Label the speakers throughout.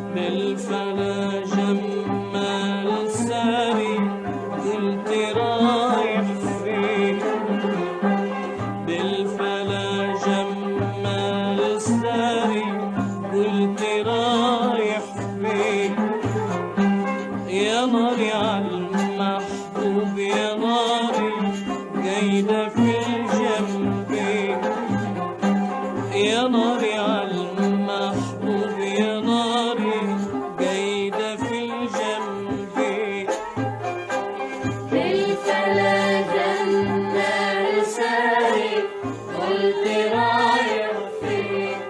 Speaker 1: بالفلا جمال ساري قلت رايح فين بالفلا جمال ساري قلت رايح فين يا ناري عالمحبوب يا ناري جايدة في الجنبين يا ناري عالمحبوب يا ناري جايدة في الجنبين
Speaker 2: بالفلا جنة ساري قلت رايح فين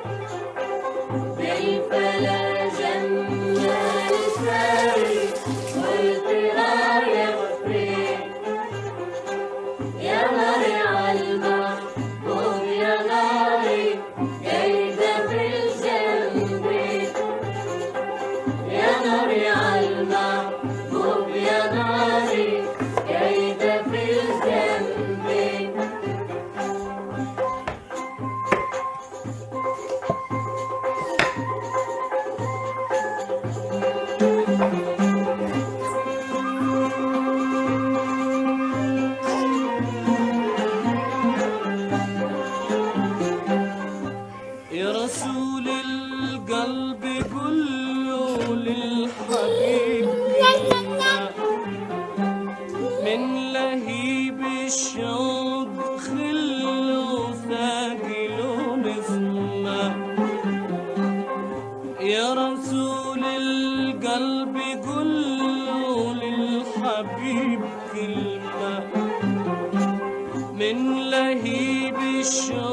Speaker 2: بالفلا جنة ساري قلت رايح فين يا ناري عالمحبوب يا ناري جايدة في الجنبين يا ناري عالمحبوب يا ناري جايدة في الجنبين
Speaker 1: يا رسول القلب كله للحبيب كلمة من لهيب الشوق خله ثاقل نسمة يا رسول القلب كله للحبيب كلمة من لهيب الشوق